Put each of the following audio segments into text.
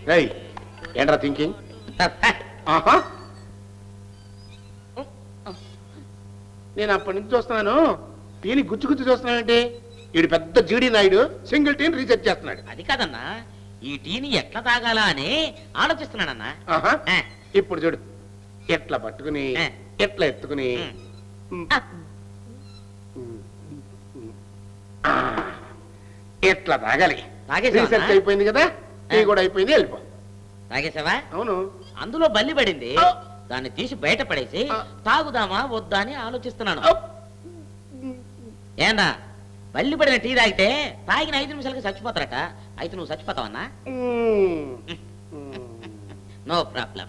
రై ఏంట్రా థింకింగ్ ఆహా నేను అప్పటి నుంచి చూస్తున్నాను టీని గుచ్చి గుచ్చి చూస్తున్నానంటే వీడు పెద్ద జీడి నాయుడు సింగిల్ టీని రీసెర్చ్ చేస్తున్నాడు అది కాదన్నా ఈ టీని ఎట్లా తాగాలా అని ఆలోచిస్తున్నానన్నా ఆహా ఆ, ఇప్పుడు చూడు ఎట్లా పట్టుకుని ఏ. ఎట్లా ఎత్తుకుని ఉమ్. ఆ, ఎట్లా తాగాలి తాగేసావా? రీసెర్చ్ అయిపోయింది కదా టీ కూడా అయిపోయింది వెళ్ళిపో తాగేసావా అవును అందులో బల్లి పడింది ఆ. దాన్ని తీసి బయట పడేసి ఆ. తాగుదామా వద్దా అని ఆలోచిస్తున్నాను అప్. ఏందా బల్లి పడిన టీ తాగితే తాగిన ఐదు నిమిషాలకి చచ్చిపోతారట అయితే నువ్వు చచ్చిపోతావన్నా మ్మ్. మ్మ్. నో ప్రాబ్లం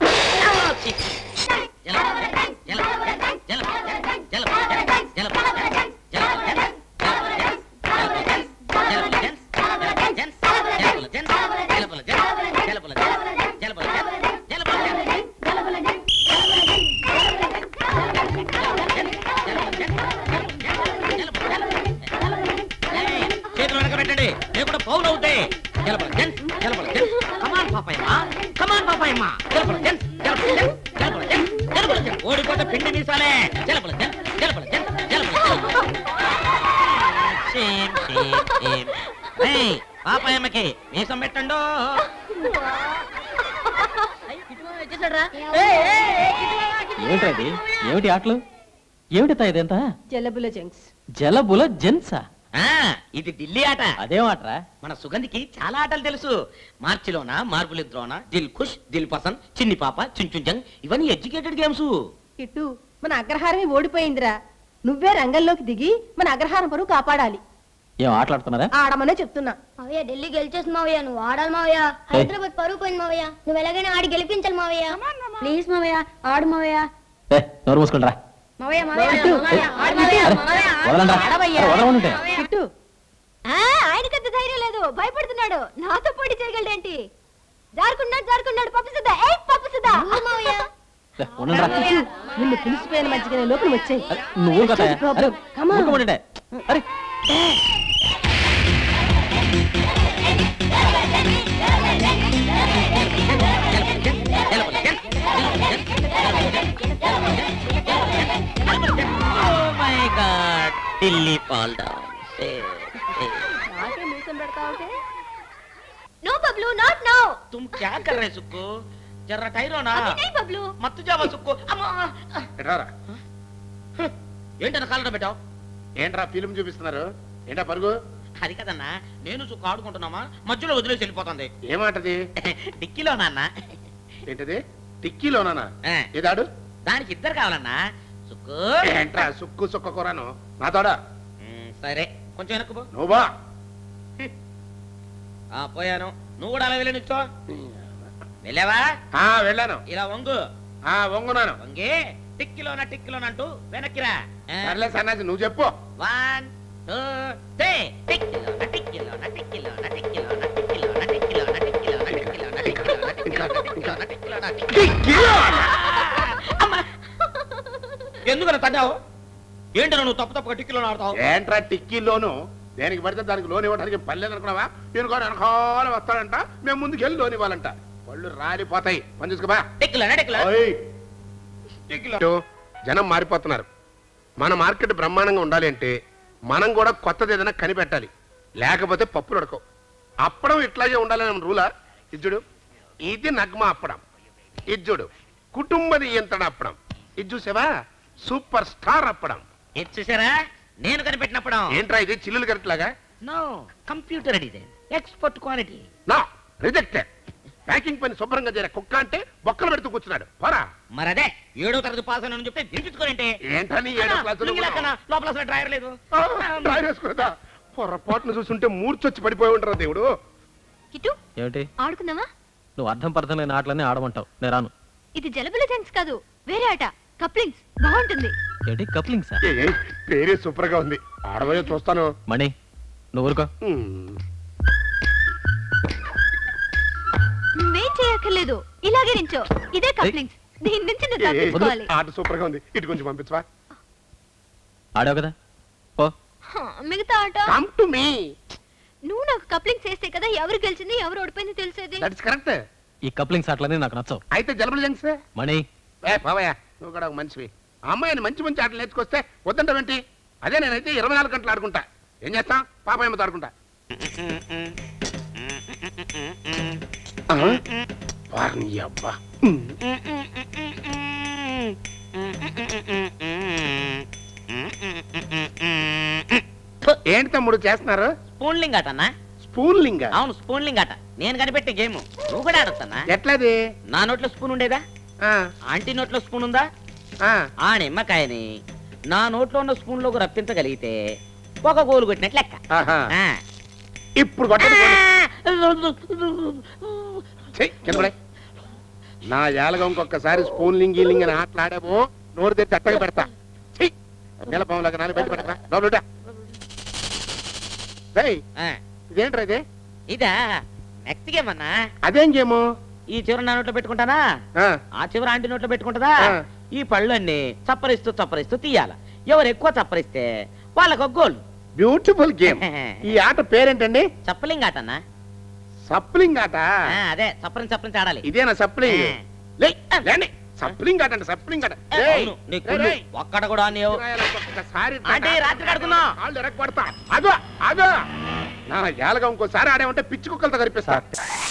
చేతులు వెనక పెట్టండి నేను కూడా పౌలు అవుతాయి గెలపల జెంట్స్ గెలపల జెంట్స్ కమాన్ పాపాయమ్మ కమాన్ పాపాయమ్మ గెలపల జెంట్స్ గెలపల జెంట్స్ గెలపల జెంట్స్ గెలపల జెంట్స్ ఓడిపోతే పిండి మీసాలే గెలపల జెంట్స్ గెలపల జెంట్స్ గెలపల సేమ్ సేమ్ సేమ్ ఏయ్ పాపాయమ్మకి మీసం పెట్టండు ఏమిటది ఏమిటి ఆటలు ఏమిటి తా ఇదెంత జలబుల జంక్స్ జలబుల జెన్సా ఆ ఇది ఢిల్లీ ఆట అదేం ఆటరా మన సుగంధికి చాలా ఆటలు తెలుసు మార్చిలోన మార్పులిద్రోన దిల్ ఖుష్ దిల్ పసంద్ చిన్ని పాప చుంచుంజంగ్ ఇవన్నీ ఎడ్యుకేటెడ్ గేమ్స్ కిట్టు మన అగ్రహారమే ఓడిపోయిందిరా నువ్వే రంగంలోకి దిగి మన అగ్రహారం పరువు కాపాడాలి ఏం ఆటలాడుతున్నారా ఆడమనే చెప్తున్నా మావయ్య ఢిల్లీ గెలిచేసి మావయ్య నువ్వు ఆడాలి మావయ్య హైదరాబాద్ పరువు పోయింది మావయ్య నువ్వు ఎలాగైనా ఆడి గెలిపించాలి మావయ్య ప్లీజ్ మావయ్య ఆడు మావయ్య ఏ నోరు మూసుకుంటారా మావయ్య మావయ్య కిట్టు, మావయ్య, ఆడు మావయ్య, మావయ్య, ఆడు వదలండి ఆడవయ్యా. వదలమంటే కిట్టు ఆ, ఆయనకంత ధైర్యం లేదు భయపడుతున్నాడు నాతో పోటీ చేయగలడేంటి జారుకున్నాడు జారుకున్నాడు పప్పు సుద్దా ఏ పప్పు సుద్దా మావయ్య ఉండండిరా కిట్టు, నిన్ను పిలిచిపోయిన మంచిగానే లోపల వచ్చాయి అరే, నువ్వు ఊరుకోతా ప్రాబ్లం కమా ఊరుకోమంటే అరే my god Delhi fall down నాకే మీసం పెడతావుటే నో బబ్లు నాట్ నౌ तुम क्या कर रहे सुक्कू जरा టైరో నా అవి నై బబ్లు మత్తు జావా సుక్కు అమ్మా ఎట్రారా ఏంటన్న కాళ్ళ పెట్టావు ఏంట్రా ఫిలిం చూపిస్తున్నారు ఏంటా పరుగు అది కదన్నా నేను సుక్కు ఆడుకుంటున్నామా మధ్యలో వదిలేసి వెళ్ళిపోతుంది ఏమాటది డిక్కీలో నాన్న ఏంటది టిక్కీలోనా ఆ, ఏదాడు దానికి ఇద్దరు కావాలన్నా సుక్కు ఏంట్రా సుక్కు సుక్క కూరను నాతోడా ఉమ్, సరే కొంచెం వెనక్కు పో నువ్వు బా ఆ, పోయాను నువ్వు కూడా అలా వెళ్ళి నిల్చో వెళ్ళావా ఆ వెళ్ళాను ఇలా వంగు ఆ వంగునాను వంగి టిక్కిలోన టిక్కిలోన అంటూ వెనక్కిరా ఆ, సర్లే సన్నాసి నువ్వు చెప్పు వన్ టూ త్రీ టిక్కిలోన టిక్కిలోన టిక్కిలోన టిక్కిలోన టిక్కిలోన టిక్కిలోన టిక్కిలోన టిక్కిలోన టిక్కిలోన టిక్కిలోన టిక్కిలోన టిక్కిలోన అమ్మా! ఎందుకని తన్నావు ఏంటి నువ్వు తప్పు తప్పుగా టిక్కిలోన ఆడతావు ఏంట్రా టిక్కీలోను దేనికి పడితే దానికి లోన్ ఇవ్వడానికి పర్లేదు అనుకున్నావా నేను కూడా వెనకాల వస్తాడంట మేము ముందుకు వెళ్ళి లోన్ ఇవ్వాలంట పళ్ళు రాలిపోతాయి పని చూసుకోబా టిక్కిలోన టిక్కిలోన ఓయ్. టిక్కీలో జనం మారిపోతున్నారు మన మార్కెట్ బ్రహ్మాండంగా ఉండాలి అంటే మనం కూడా కొత్తది ఏదైనా కనిపెట్టాలి లేకపోతే పప్పులు ఉడకవు అప్పడం ఇట్లాగే ఉండాలని రూలా ఇజ్జుడు ఇది నగ్మ అప్పడం ఇజ్జుడు కుటుంబ నియంత్రణ అప్పడం ఇది చూసావా సూపర్ స్టార్ అప్పడం ఇది చూసారా నేను కనిపెట్టినప్పుడు ఏంట్రా ఇది చిల్లులు కరెక్ట్లాగా no computer design expert quality నా రిజెక్టెడ్ ప్యాకింగ్ పని శుభ్రంగా చేరే కుక్క అంటే బొక్కలు పెడుతూ కూర్చున్నాడు పోరా మరదే ఏడో తరగతి పాస్ అని చెప్తే వినిపించుకోరంటే ఏంటని ఏడో క్లాసులో ఉన్నావు? లోపల అసలు డ్రైవర్ లేదు ఆ, డ్రైవ్ వేసుకునేదా పొరపాటును చూస్తుంటే మూర్చొచ్చి పడిపోయి ఉంటారా దేవుడు కిట్టు ఏమిటి ఆడుకుందామా నువ్వు అర్థం పర్థం లేని ఆటలన్నీ ఆడమంటావు నేను రాను ఇది జలబుల జంక్స్ కాదు వేరే ఆట కప్లింగ్స్ బాగుంటుంది ఏంటి కప్లింగ్సా ఏ, ఏ, పేరే సూపర్ గా ఉంది ఆడబోయే చూస్తాను మణి నువ్వు ఊరుకో ఉమ్. నువ్వేం చేయక్కర్లేదు ఇలాగే నించో ఇదే కప్లింగ్స్ దీని నుంచి నువ్వు ఏ, ఏ, తప్పించుకోవాలి ఆట సూపర్ గా ఉంది ఇటు కొంచెం పంపించవా ఆడావు కదా పో హ, మిగతా ఆట కమ్ టు మీ నువ్వు నాకు కప్లింగ్స్ చేస్తే కదా ఎవరు గెలిచింది ఎవరు ఓడిపోయింది తెలిసేది దట్స్ కరెక్ట్ ఈ కప్లింగ్స్ ఆటలన్నీ నాకు నచ్చవు అయితే జలబులు జంక్స్ మణి ఏ బావయ్య నువ్వు కూడా ఒక మనిషివి ఆ అమ్మాయిని మంచి మంచి ఆటలు నేర్చుకొస్తే వద్దంటావేంటి అదే నేనైతే ఇరవై నాలుగు గంటలు ఆడుకుంటా ఏం చేస్తాం పాప ఏమో ఆడుకుంటా ఆ? వారిని అబ్బా ఏంటి తమ్ముడు చేస్తున్నారు స్పూన్లింగ్ ఆట అన్నా స్పూన్ లింగ అవును స్పూన్లింగ్ ఆట నేను కనిపెట్టే గేమ్ నువ్వు కూడా ఆడొచ్చన్నా ఎట్లది నా నోట్లో స్పూన్ ఉండేదా ఆ, ఆంటీ నోట్లో స్పూన్ ఉందా ఆ. ఆ నిమ్మకాయని నా నోట్లో ఉన్న స్పూన్ లోకి రప్పించగలిగితే ఒక గోలు కొట్టినట్లు లెక్క ఆహా. ఆ. ఇప్పుడు కొట్టండి చెయ్, కింద పడే. నా ఏలగా ఇంకొకసారి స్పూన్ లింగి లింగి అని ఆటలు ఆడామో నోరు తెచ్చి అట్టగా పెడతా చెయ్. నీలపాములాగా నాలుగు బయట పెడతా లోపల పెట్టా. రేయ్, ఆ. ఇదేంట్రా ఇది ఇదా నెక్స్ట్ గేమ్ అన్నా అదేం గేము ఈ చివరి నా నోట్లో పెట్టుకుంటానా ఆ, ఆ చివరి ఆంటీ నోట్లో పెట్టుకుంటుందా ఆ. ఈ పళ్ళన్నీ చప్పరిస్తూ చప్పరిస్తూ తీయాల ఎవరు ఎక్కువ చప్పరిస్తే వాళ్ళకు ఒక గోల్ బ్యూటిఫుల్ గేమ్ ఈ ఆట పేరేంటండి చప్పలింగ్ ఆట అన్నా సప్లింగ్ ఆట ఆ, అదే చప్పరించి చప్పరించి ఆడాలి ఇదేనా సప్లింగ్ ఆ. లే లేండి సప్లింగ్ ఆట అండి సప్లింగ్ ఆట ఏ, రేయ్, అవును, నీ రేయ్, కుళ్ళు. రేయ్. ఒక్కడ కూడా నీవు ఒక్కసారి ఆంటీ, రాత్రి ఆడుకుందాం. కాళ్ళు ఎరగొడతా అదో అదో నా ఏలగా ఇంకోసారి ఆడామంటే పిచ్చి కుక్కలతో కనిపిస్తా